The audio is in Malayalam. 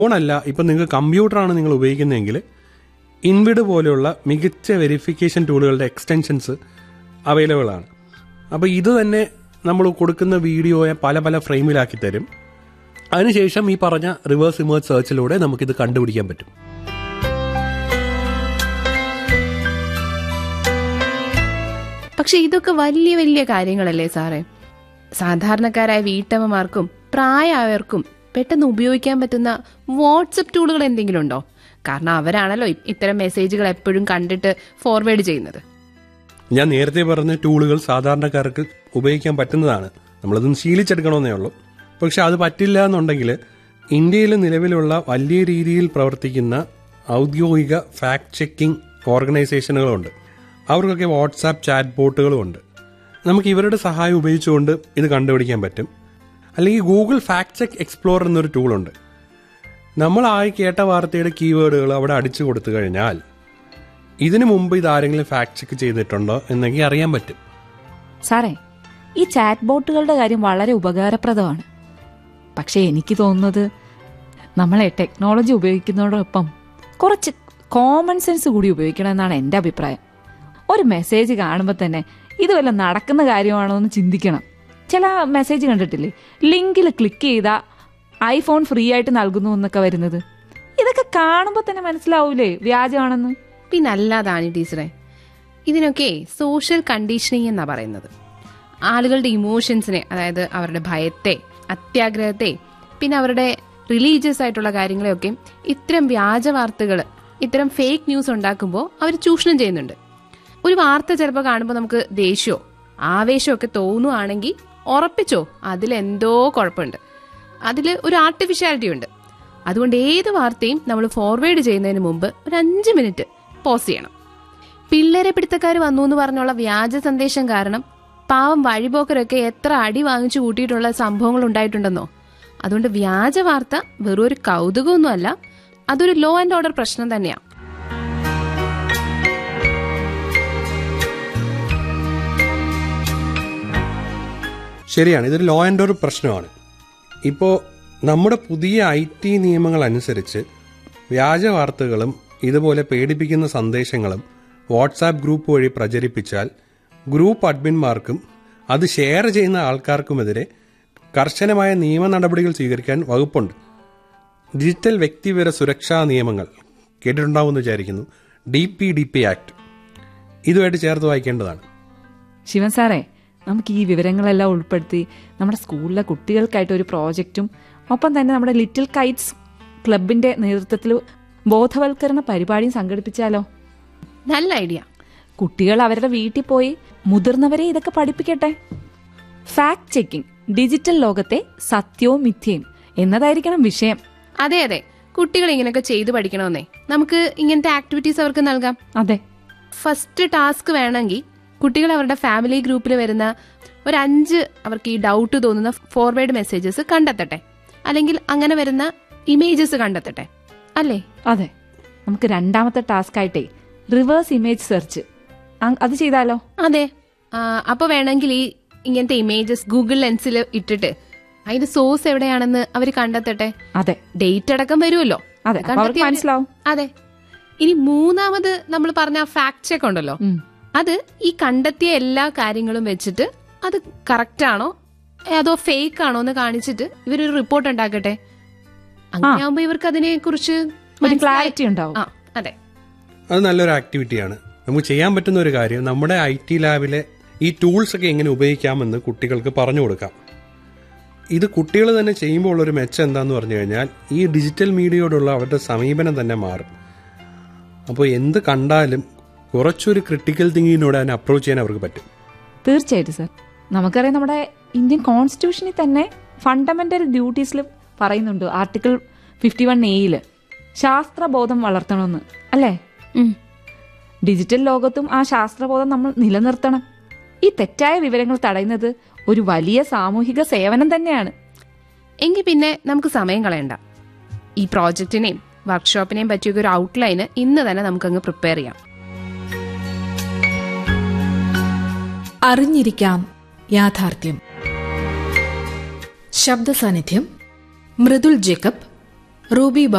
ഫോണല്ല ഇപ്പം നിങ്ങൾക്ക് കമ്പ്യൂട്ടറാണ് നിങ്ങൾ ഉപയോഗിക്കുന്നതെങ്കിൽ ഇൻവിഡ് പോലെയുള്ള മികച്ച വെരിഫിക്കേഷൻ ടൂളുകളുടെ എക്സ്റ്റൻഷൻസ് അവൈലബിൾ ആണ് അപ്പോൾ ഇത് തന്നെ നമ്മൾ കൊടുക്കുന്ന വീഡിയോയെ പല പല ഫ്രെയിമിലാക്കി തരും അതിനുശേഷം ഈ പറഞ്ഞ റിവേഴ്സ് ഇമേജ് സെർച്ചിലൂടെ നമുക്കിത് കണ്ടുപിടിക്കാൻ പറ്റും പക്ഷെ ഇതൊക്കെ വലിയ വലിയ കാര്യങ്ങളല്ലേ സാറേ സാധാരണക്കാരായ വീട്ടമ്മമാർക്കും പ്രായമായവർക്കും പെട്ടെന്ന് ഉപയോഗിക്കാൻ പറ്റുന്ന വാട്സപ്പ് ടൂളുകൾ എന്തെങ്കിലും ഉണ്ടോ കാരണം അവരാണല്ലോ ഇ- ഇത്തരം മെസ്സേജുകൾ എപ്പോഴും കണ്ടിട്ട് ഫോർവേഡ് ചെയ്യുന്നത് ഞാൻ നേരത്തെ പറഞ്ഞ ടൂളുകൾ സാധാരണക്കാർക്ക് ഉപയോഗിക്കാൻ പറ്റുന്നതാണ് നമ്മളതൊന്ന് ശീലിച്ചെടുക്കണമെന്നേ ഉള്ളൂ പക്ഷെ അത് പറ്റില്ല എന്നുണ്ടെങ്കിൽ ഇന്ത്യയിൽ നിലവിലുള്ള വലിയ രീതിയിൽ പ്രവർത്തിക്കുന്ന ഔദ്യോഗിക ഫാക്ട് ചെക്കിംഗ് ഓർഗനൈസേഷനുകളുണ്ട് അവർക്കൊക്കെ വാട്സാപ്പ് ചാറ്റ് ബോട്ടുകളും ഉണ്ട് നമുക്ക് ഇവരുടെ സഹായം ഉപയോഗിച്ചുകൊണ്ട് ഇത് കണ്ടുപിടിക്കാൻ പറ്റും അല്ലെങ്കിൽ ഗൂഗിൾ ഫാക്ട് ചെക്ക് എക്സ്പ്ലോർ എന്നൊരു ടൂളുണ്ട് നമ്മൾ ആയി കേട്ട വാർത്തയുടെ കീവേഡുകൾ അവിടെ അടിച്ചു കൊടുത്തു കഴിഞ്ഞാൽ ഇതിനു മുമ്പ് ഇത് ആരെങ്കിലും ഫാക്ട് ചെക്ക് ചെയ്തിട്ടുണ്ടോ എന്നെങ്കിൽ അറിയാൻ പറ്റും സാറേ ഈ ചാറ്റ് ബോട്ടുകളുടെ കാര്യം വളരെ ഉപകാരപ്രദമാണ് പക്ഷേ എനിക്ക് തോന്നുന്നത് നമ്മളെ ടെക്നോളജി ഉപയോഗിക്കുന്നതോടൊപ്പം കുറച്ച് കോമൺ സെൻസ് കൂടി ഉപയോഗിക്കണം എന്നാണ് എൻ്റെ അഭിപ്രായം ഒരു മെസ്സേജ് കാണുമ്പോൾ തന്നെ ഇത് വല്ല നടക്കുന്ന കാര്യമാണോ എന്ന് ചിന്തിക്കണം ചില മെസ്സേജ് കണ്ടിട്ടില്ലേ ലിങ്കിൽ ക്ലിക്ക് ചെയ്താൽ ഐഫോൺ ഫ്രീ ആയിട്ട് നൽകുന്നു എന്നൊക്കെ വരുന്നത് ഇതൊക്കെ കാണുമ്പോൾ തന്നെ മനസ്സിലാവൂലേ വ്യാജമാണെന്ന് പിന്നെ അല്ലാതാണ് ടീച്ചറെ ഇതിനൊക്കെ സോഷ്യൽ കണ്ടീഷനിങ് എന്നാ പറയുന്നത് ആളുകളുടെ ഇമോഷൻസിനെ അതായത് അവരുടെ ഭയത്തെ അത്യാഗ്രഹത്തെ പിന്നെ അവരുടെ റിലീജിയസ് ആയിട്ടുള്ള കാര്യങ്ങളെയൊക്കെ ഇത്തരം വ്യാജ വാർത്തകൾ ഇത്തരം ഫേക്ക് ന്യൂസ് ഉണ്ടാക്കുമ്പോൾ അവർ ചൂഷണം ചെയ്യുന്നുണ്ട് ഒരു വാർത്ത ചിലപ്പോൾ കാണുമ്പോൾ നമുക്ക് ദേഷ്യമോ ആവേശമോ ഒക്കെ തോന്നുവാണെങ്കിൽ ഉറപ്പിച്ചോ അതിലെന്തോ കുഴപ്പമുണ്ട് അതിൽ ഒരു ആർട്ടിഫിഷ്യാലിറ്റി ഉണ്ട് അതുകൊണ്ട് ഏത് വാർത്തയും നമ്മൾ ഫോർവേഡ് ചെയ്യുന്നതിന് മുമ്പ് ഒരു അഞ്ച് മിനിറ്റ് പോസ് ചെയ്യണം പിള്ളേരെ പിടുത്തക്കാർ വന്നു എന്ന് പറഞ്ഞുള്ള വ്യാജ സന്ദേശം കാരണം പാവം വഴിപോക്കരൊക്കെ എത്ര അടി വാങ്ങിച്ചു കൂട്ടിയിട്ടുള്ള സംഭവങ്ങൾ ഉണ്ടായിട്ടുണ്ടെന്നോ അതുകൊണ്ട് വ്യാജ വാർത്ത വെറും ഒരു കൗതുകമൊന്നുമല്ല അതൊരു ലോ ആൻഡ് ഓർഡർ പ്രശ്നം തന്നെയാണ് ശരിയാണ് ഇതൊരു ലോ ആൻഡ് ഓർഡർ പ്രശ്നമാണ് ഇപ്പോൾ നമ്മുടെ പുതിയ ഐ ടി നിയമങ്ങൾ അനുസരിച്ച് വ്യാജ വാർത്തകളും ഇതുപോലെ പേടിപ്പിക്കുന്ന സന്ദേശങ്ങളും വാട്സാപ്പ് ഗ്രൂപ്പ് വഴി പ്രചരിപ്പിച്ചാൽ ഗ്രൂപ്പ് അഡ്മിന്മാർക്കും അത് ഷെയർ ചെയ്യുന്ന ആൾക്കാർക്കുമെതിരെ കർശനമായ നിയമ നടപടികൾ സ്വീകരിക്കാൻ വകുപ്പുണ്ട് ഡിജിറ്റൽ വ്യക്തിവിവര സുരക്ഷാ നിയമങ്ങൾ കേട്ടിട്ടുണ്ടാവുമെന്ന് വിചാരിക്കുന്നു D P D P act ഇതുമായിട്ട് ചേർത്ത് വായിക്കേണ്ടതാണ് ശിവൻ സാറേ നമുക്ക് ഈ വിവരങ്ങളെല്ലാം ഉൾപ്പെടുത്തി നമ്മുടെ സ്കൂളിലെ കുട്ടികൾക്കായിട്ട് ഒരു പ്രോജക്റ്റും ഒപ്പം തന്നെ നമ്മുടെ ലിറ്റിൽ കൈറ്റ്സ് ക്ലബിന്റെ നേതൃത്വത്തിൽ ബോധവൽക്കരണ പരിപാടിയും സംഘടിപ്പിച്ചാലോ നല്ല ഐഡിയ കുട്ടികൾ അവരുടെ വീട്ടിൽ പോയി മുതിർന്നവരെ ഇതൊക്കെ പഠിപ്പിക്കട്ടെ ഫാക്ട് ചെക്കിംഗ് ഡിജിറ്റൽ ലോകത്തെ സത്യവും മിഥ്യയും എന്നതായിരിക്കണം വിഷയം അതെ അതെ കുട്ടികൾ ഇങ്ങനെയൊക്കെ ചെയ്തു പഠിക്കണമെന്നേ നമുക്ക് ഇങ്ങനത്തെ ആക്ടിവിറ്റീസ് അവർക്ക് നൽകാം അതെ ഫസ്റ്റ് ടാസ്ക് വേണമെങ്കിൽ കുട്ടികൾ അവരുടെ ഫാമിലി ഗ്രൂപ്പിൽ വരുന്ന ഒരു അഞ്ച് അവർക്ക് ഈ ഡൗട്ട് തോന്നുന്ന ഫോർവേഡ് മെസ്സേജസ് കണ്ടെത്തട്ടെ അല്ലെങ്കിൽ അങ്ങനെ വരുന്ന ഇമേജസ് കണ്ടെത്തട്ടെ അല്ലേ അതെ നമുക്ക് രണ്ടാമത്തെ ടാസ്ക് ആയിട്ടേ റിവേഴ്സ് ഇമേജ് സെർച്ച് അത് ചെയ്താലോ അതെ ആ, അപ്പൊ വേണമെങ്കിൽ ഈ ഇങ്ങനത്തെ ഇമേജസ് ഗൂഗിൾ ലെൻസിൽ ഇട്ടിട്ട് അതിന്റെ സോഴ്സ് എവിടെയാണെന്ന് അവർ കണ്ടെത്തട്ടെ അതെ ഡേറ്റ് അടക്കം വരുമല്ലോ അതെ അപ്പൊ അവർക്ക് കണ്ടെത്തിയാല്- മനസ്സിലാവും അതെ ഇനി മൂന്നാമത് നമ്മൾ പറഞ്ഞ ഫാക്ട് ചെക്ക് ഉണ്ടല്ലോ ഉം. അത് ഈ കണ്ടെത്തിയ എല്ലാ കാര്യങ്ങളും വെച്ചിട്ട് അത് കറക്റ്റ് ആണോ അതോ ഫേക്ക് ആണോ എന്ന് കാണിച്ചിട്ട് ഇവരൊരു റിപ്പോർട്ട് ഉണ്ടാക്കട്ടെ അങ്ങനെയാകുമ്പോ ഇവർക്ക് അതിനെ കുറിച്ച് ഒരു ക്ലാരിറ്റി ഉണ്ടാവും ആ അതെ അത് നല്ലൊരു ആക്ടിവിറ്റിയാണ് നമുക്ക് ചെയ്യാൻ പറ്റുന്ന ഒരു കാര്യം നമ്മുടെ ഐ ടി ലാബിലെ ഈ ടൂൾസ് ഒക്കെ എങ്ങനെ ഉപയോഗിക്കാമെന്ന് കുട്ടികൾക്ക് പറഞ്ഞു കൊടുക്കാം ഇത് കുട്ടികൾ തന്നെ ചെയ്യുമ്പോൾ ഉള്ളൊരു മെച്ചം എന്താന്ന് പറഞ്ഞു കഴിഞ്ഞാൽ ഈ ഡിജിറ്റൽ മീഡിയയോടുള്ള അവരുടെ സമീപനം തന്നെ മാറും അപ്പോൾ എന്ത് കണ്ടാലും കുറച്ചൊരു ക്രിട്ടിക്കൽ തിങ്കിങ്ങിനോട് അതിനെ അപ്രോച്ച് ചെയ്യാൻ അവർക്ക് പറ്റും തീർച്ചയായിട്ടും സർ നമുക്കറിയാം നമ്മുടെ ഇന്ത്യൻ കോൺസ്റ്റിറ്റ്യൂഷനിൽ തന്നെ ഫണ്ടമെന്റൽ ഡ്യൂട്ടീസിൽ പറയുന്നുണ്ട് ആർട്ടിക്കിൾ ഫിഫ്റ്റി വൺ എയിൽ ശാസ്ത്രബോധം വളർത്തണമെന്ന് അല്ലേ ഉം. ഡിജിറ്റൽ ലോകത്തും ആ ശാസ്ത്രബോധം നമ്മൾ നിലനിർത്തണം ഈ തെറ്റായ വിവരങ്ങൾ തടയുന്നത് ഒരു വലിയ സാമൂഹിക സേവനം തന്നെയാണ് എങ്കിൽ പിന്നെ നമുക്ക് സമയം കളയണ്ട ഈ പ്രോജക്റ്റിനെയും വർക്ക്ഷോപ്പിനെയും പറ്റിയൊക്കെ ഒരു ഔട്ട്ലൈന് ഇന്ന് തന്നെ നമുക്കങ്ങ് പ്രിപ്പയർ ചെയ്യാം അറിഞ്ഞിരിക്കാം യാഥാർത്ഥ്യം ശബ്ദ സാന്നിധ്യം മൃദുൽ ജേക്കബ് റൂബി